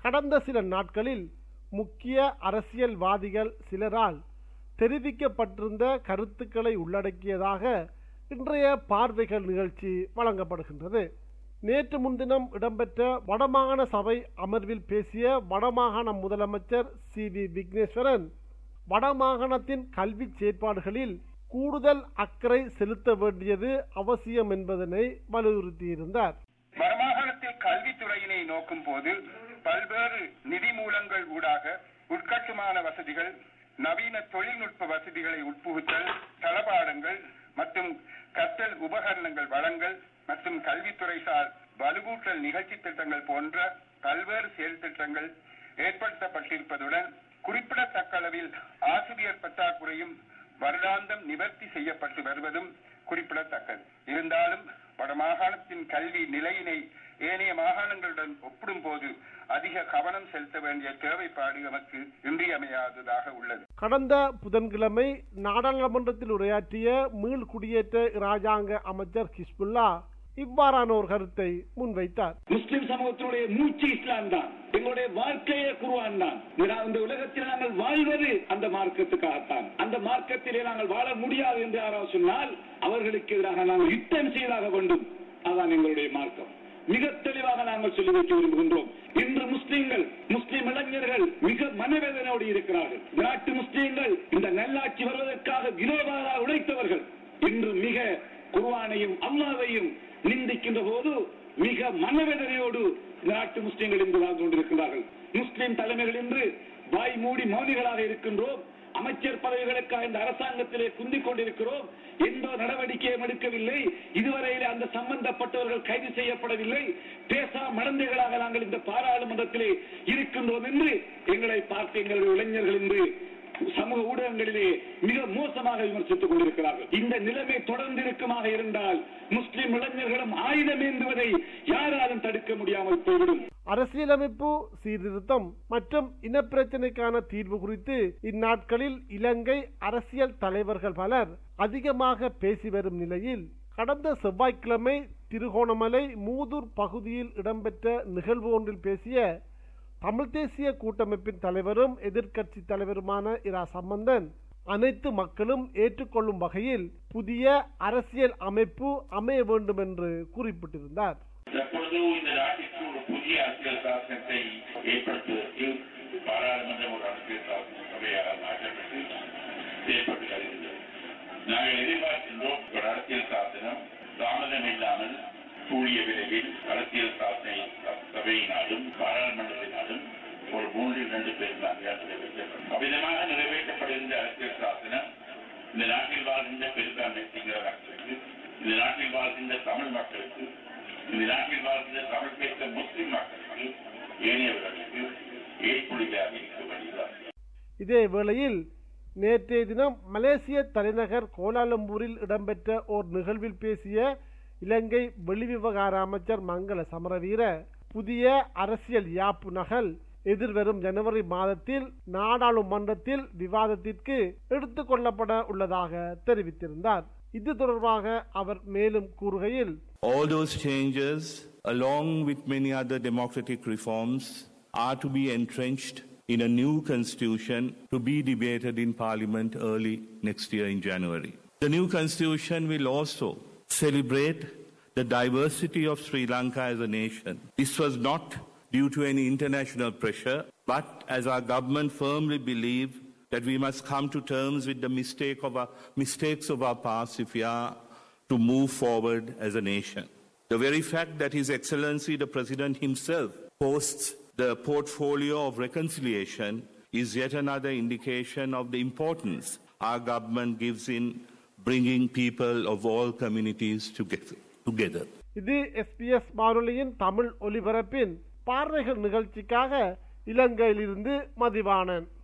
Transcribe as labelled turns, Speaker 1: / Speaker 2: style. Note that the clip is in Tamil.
Speaker 1: கடந்த சில நாட்களில் முக்கிய அரசியல்வாதிகள் சிலரால் தெரிவிக்கப்பட்டிருந்த கருத்துக்களை உள்ளடக்கியதாக இன்றைய பார்வைகள் நிகழ்ச்சி வழங்கப்படுகின்றது நேற்று முன்தினம் இடம்பெற்ற வடமாகாண சபை அமர்வில் பேசிய வடமாகாண முதலமைச்சர் சி வி விக்னேஸ்வரன் வடமாகாணத்தின் கல்வி செயற்பாடுகளில் கூடுதல் அக்கறை செலுத்த வேண்டியது அவசியம் என்பதனை வலியுறுத்தியிருந்தார்
Speaker 2: வடமாகாணத்தில் கல்வித்துறையினை நோக்கும் போது பல்வேறு நிதி மூலங்கள் ஊடாக உட்கட்டுமான வசதிகள் நவீன தொழில்நுட்ப வசதிகளை உட்புகுத்தல் தளபாடங்கள் மற்றும் கற்றல் உபகரணங்கள் வழங்கல் மற்றும் கல்வித்துறை சார் வலுவூட்டல் நிகழ்ச்சி திட்டங்கள் போன்ற பல்வேறு செயல் திட்டங்கள் ஏற்படுத்தப்பட்டிருப்பதுடன் குறிப்பிடத்தக்க அளவில் ஆசிரியர் பற்றாக்குறையும் வருடாந்தம் நிவர்த்தி செய்யப்பட்டு வருவதும் குறிப்பிடத்தக்கது இருந்தாலும் வடமாகாணத்தின் கல்வி நிலையினை ஏனைய மாகாணங்களுடன் ஒப்பிடும்போது அதிக கவனம் செலுத்த வேண்டிய தேவைப்பாடு நமக்கு இன்றியமையாததாக உள்ளது
Speaker 1: கடந்த புதன்கிழமை நாடாளுமன்றத்தில் உரையாற்றிய மீள் குடியேற்ற இராஜாங்க அமைச்சர் ஹிஸ்புல்லா இவ்வாறான ஒரு கருத்தை முன்வைத்தார்
Speaker 3: முஸ்லிம் சமூகத்தினுடைய மூச்சு இஸ்லாம் தான் எங்களுடைய வாழ்க்கையே குருவான் தான் இந்த உலகத்தில் நாங்கள் வாழ்வது அந்த மார்க்கத்துக்காகத்தான் அந்த மார்க்கத்திலே நாங்கள் வாழ முடியாது என்று யாராவது சொன்னால் அவர்களுக்கு எதிராக நாங்கள் யுத்தம் செய்தாக வேண்டும் அதான் எங்களுடைய மார்க்கம் மிக தெளிவாக நாங்கள் சொல்லி வைக்க விரும்புகின்றோம் இன்று முஸ்லீம்கள் முஸ்லிம் இளைஞர்கள் மிக மனவேதனையோடு இருக்கிறார்கள் நாட்டு முஸ்லீம்கள் இந்த நல்லாட்சி வருவதற்காக விரோதமாக உழைத்தவர்கள் இன்று மிக குர்வானையும் அல்லாவையும் நிந்திக்கின்ற போது மிக மனவேதனையோடு நாட்டு முஸ்லிம்கள் இன்று வாழ்ந்து கொண்டிருக்கிறார்கள் முஸ்லிம் தலைமைகள் இன்று வாய் மூடி மௌனிகளாக இருக்கின்றோம் அமைச்சர் பதவிகளுக்காக இந்த அரசாங்கத்திலே குந்திக் கொண்டிருக்கிறோம் எந்த நடவடிக்கையும் எடுக்கவில்லை இதுவரையில் அந்த சம்பந்தப்பட்டவர்கள் கைது செய்யப்படவில்லை பேசா மடந்தைகளாக நாங்கள் இந்த பாராளுமன்றத்திலே இருக்கின்றோம் என்று எங்களை பார்த்து எங்களுடைய இளைஞர்கள் என்று சமூக ஊடகங்களிலே மிக மோசமாக விமர்சித்துக் கொண்டிருக்கிறார்கள் இந்த நிலைமை தொடர்ந்து இருக்குமாக இருந்தால் முஸ்லிம் இளைஞர்களும் ஆயுதம் ஏந்துவதை யாராலும் தடுக்க முடியாமல் போய்விடும்
Speaker 1: அரசியலமைப்பு சீர்திருத்தம் மற்றும் இனப்பிரச்சினைக்கான தீர்வு குறித்து இந்நாட்களில் இலங்கை அரசியல் தலைவர்கள் பலர் அதிகமாக பேசி வரும் நிலையில் கடந்த செவ்வாய்க்கிழமை திருகோணமலை மூதூர் பகுதியில் இடம்பெற்ற நிகழ்வு ஒன்றில் பேசிய தமிழ் தேசிய கூட்டமைப்பின் தலைவரும் எதிர்க்கட்சி தலைவருமான இரா சம்பந்தன் அனைத்து மக்களும் ஏற்றுக்கொள்ளும் வகையில் புதிய அரசியல் அமைப்பு அமைய வேண்டும் என்று குறிப்பிட்டிருந்தார்
Speaker 4: எப்பொழுது இந்த நாட்டிற்கு ஒரு புதிய அரசியல் சாசனத்தை ஏற்படுத்துவதற்கு பாராளுமன்றம் ஒரு அரசியல் சாசன சபையாக மாற்றப்பட்டு செயல்பட்டு வருகின்றது நாங்கள் எதிர்பார்க்கின்றோம் ஒரு அரசியல் சாசனம் தாமதம் இல்லாமல் கூடிய விரைவில் அரசியல் சாசனை சபையினாலும் பாராளுமன்றத்தினாலும் ஒரு மூன்றில் இரண்டு பெரும்பான்மையால் நிறைவேற்றப்படும் அவ்விதமாக நிறைவேற்றப்படுகின்ற அரசியல் சாசனம் இந்த நாட்டில் வாழ்கின்ற பெரும்பான்மை சிங்கள மக்களுக்கு இந்த நாட்டில் வாழ்கின்ற தமிழ் மக்களுக்கு இந்த நாட்டில் வாழ்கின்ற தமிழ் பேச முஸ்லிம் மக்களுக்கு ஏனையவர்களுக்கு ஏற்புடையாக இருக்க வேண்டியதான்
Speaker 1: இதே வேளையில் நேற்றைய தினம் மலேசிய தலைநகர் கோலாலம்பூரில் இடம்பெற்ற ஓர் நிகழ்வில் பேசிய இலங்கை வெளிவிவகார அமைச்சர் மங்கள சமரவீர புதிய அரசியல் யாப்பு நகல் எதிர்வரும் ஜனவரி மாதத்தில் நாடாளுமன்றத்தில் விவாதத்திற்கு எடுத்துக் கொள்ளப்பட உள்ளதாக தெரிவித்திருந்தார் இது தொடர்பாக அவர் மேலும் கூறுகையில்
Speaker 5: All those changes, along with many other democratic reforms, are to be entrenched in a new constitution to be debated in Parliament early next year in January. The new constitution will also celebrate the diversity of Sri Lanka as a nation. This was not due to any international pressure, but as our government firmly believe that we must come to terms with the mistake of our, mistakes of our past if we are to move forward as a nation. The very fact that His Excellency the President himself posts the portfolio of reconciliation is yet another indication of the importance our government gives in bringing people of all communities together. together.
Speaker 1: இது எஸ்பிஎஸ் வானொலியின் தமிழ் ஒலிபரப்பின் பார்வைகள் நிகழ்ச்சிக்காக இலங்கையிலிருந்து மதிவாணன்